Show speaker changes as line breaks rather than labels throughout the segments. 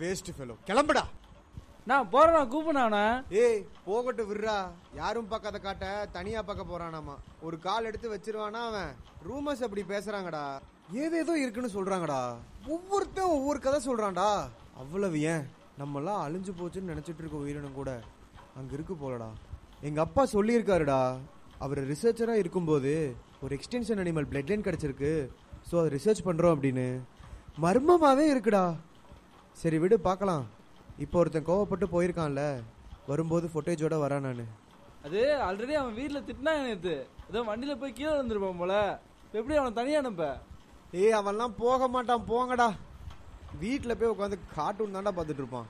waste fellow கிளம்புடா
நான் போறேன் கூப்பிடுண்ணா
ஏய் போகட்டும் விடுறா யாரும் பார்க்காத காட்ட தனியா பார்க்க போறானாமா ஒரு கால் எடுத்து வச்சிருவானா அவன் ரூமர்ஸ் அப்படி பேசுறாங்கடா ஏதேதோ இருக்குன்னு சொல்றாங்கடா ஒவ்வொருத்தன் ஒவ்வொரு கதை சொல்றான்டா அவ்வளவு ஏன் நம்மலாம் அழிஞ்சு போச்சுன்னு நினைச்சிட்டு இருக்க உயிரினம் கூட அங்க இருக்கு போலடா எங்க அப்பா சொல்லியிருக்காருடா அவர் ரிசர்ச்சரா இருக்கும்போது ஒரு எக்ஸ்டென்ஷன் அனிமல் பிளட் லைன் கிடைச்சிருக்கு ஸோ அதை ரிசர்ச் பண்றோம் அப்படின்னு மர்மமாவே இருக்குடா சரி விடு பார்க்கலாம் இப்போ ஒருத்தன் கோவப்பட்டு போயிருக்கான்ல வரும்போது ஃபுட்டேஜோட வரான் நான்
அது ஆல்ரெடி அவன் வீட்ல திட்டினா நேத்து ஏதோ வண்டியில போய் கீழே விழுந்திருப்பான் போல இப்ப எப்படி அவனை தனியா அனுப்ப
ஏய் அவன்லாம் போக மாட்டான் போங்கடா வீட்டில் போய் உட்காந்து கார்ட்டூன் தான்டா பார்த்துட்டு இருப்பான்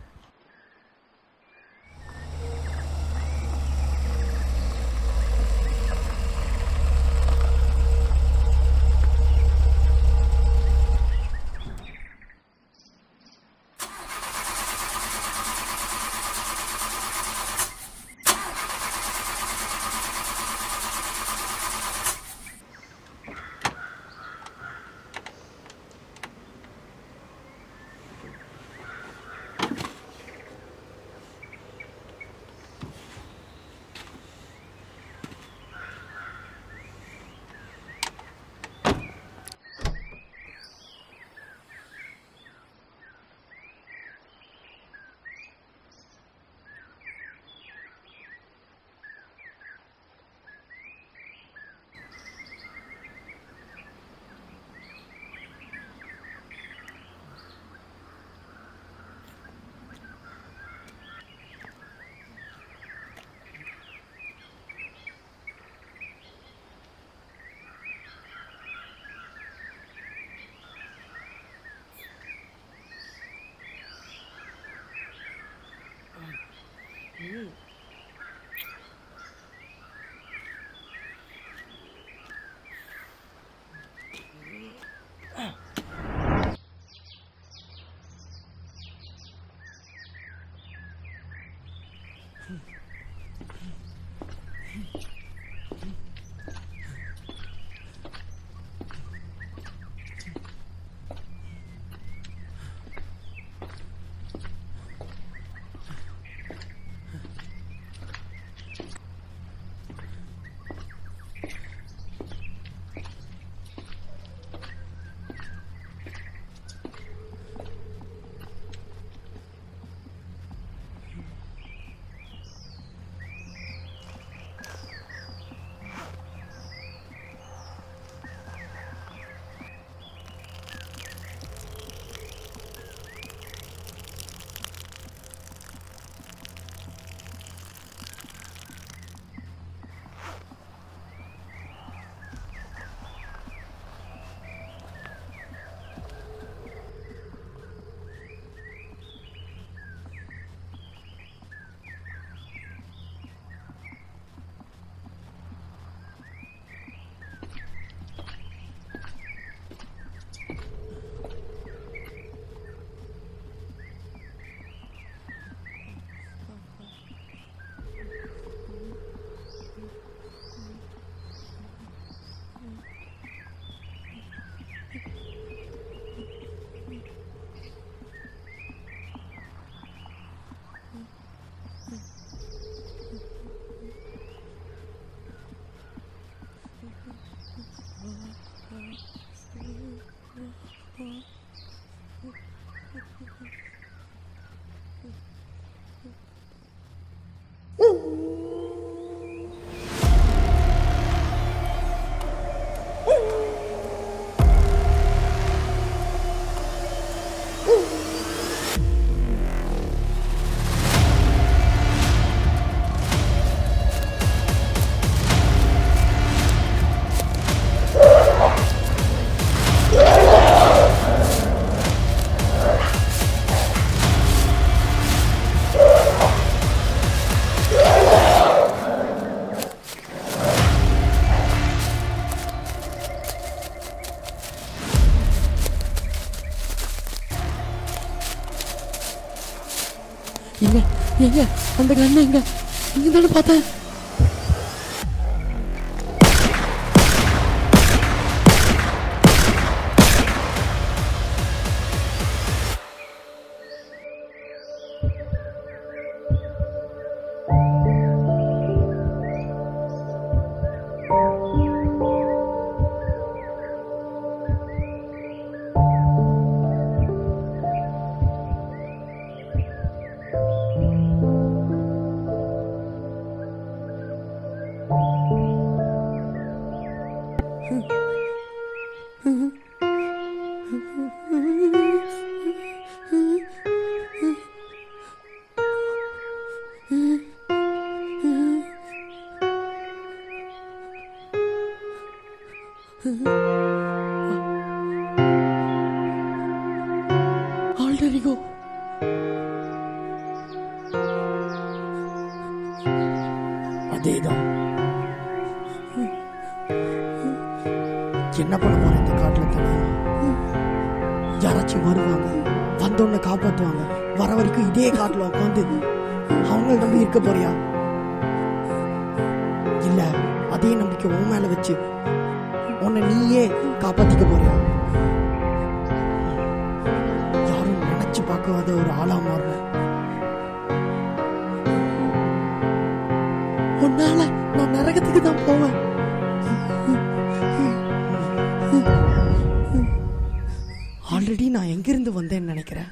எங்க எங்க அந்த கண்ணு எங்க இங்க தானே பார்த்தேன் அதேதான் என்ன பண்ண போற இந்த காட்டுல தனியா யாராச்சும் வருவாங்க வந்தோடனே காப்பாத்துவாங்க வர வரைக்கும் இதே காட்டுல உட்காந்து அவங்கள நம்பி இருக்க போறியா இல்ல அதே நம்பிக்கை உன் மேல வச்சு உன்னை நீயே காப்பாத்திக்க போறியா யாரும் நினைச்சு பார்க்காத ஒரு ஆளா மாறுன உன்னால நான் நரகத்துக்கு தான் போவேன் ஆல்ரெடி நான் எங்கிருந்து வந்தேன்னு நினைக்கிறேன்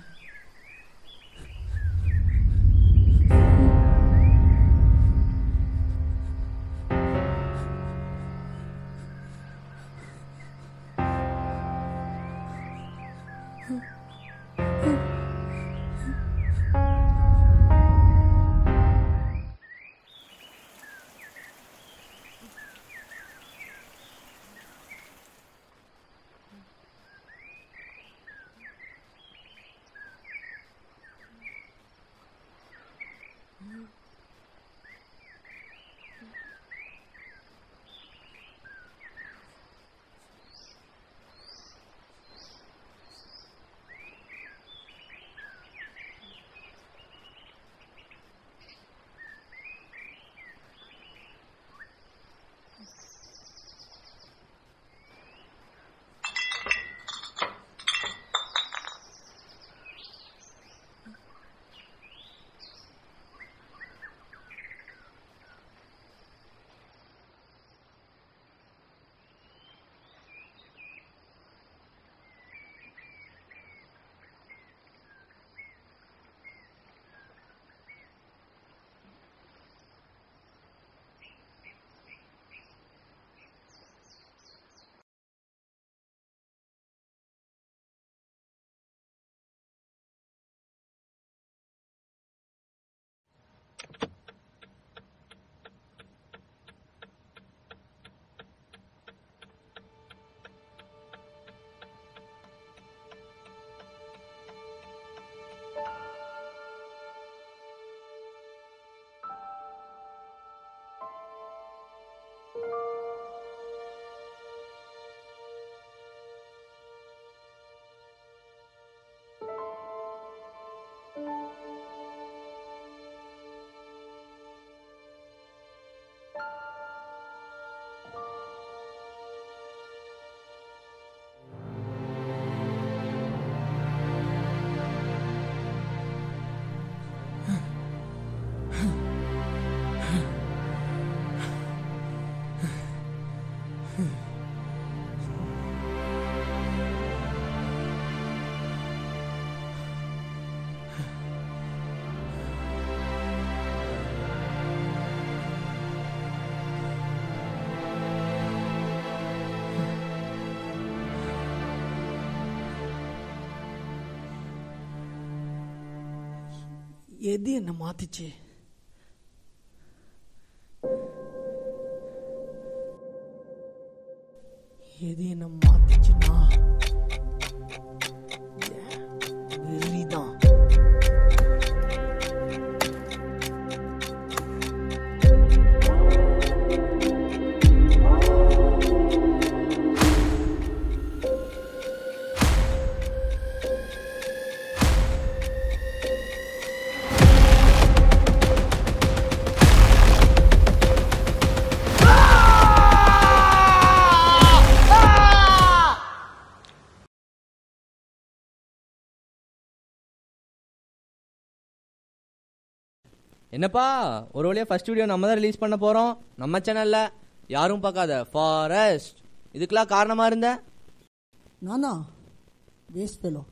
எது என்ன மாத்துச்சு எது என்ன மாத்துச்சுன்னா வெறிதான்
என்னப்பா ஒரு வழியா ஃபர்ஸ்ட் வீடியோ நம்ம தான் ரிலீஸ் பண்ண போறோம் நம்ம சேனல்ல யாரும் பார்க்காத ஃபாரஸ்ட் இதுக்கெல்லாம் காரணமா இருந்த
நானா வேஸ்ட் பெலோ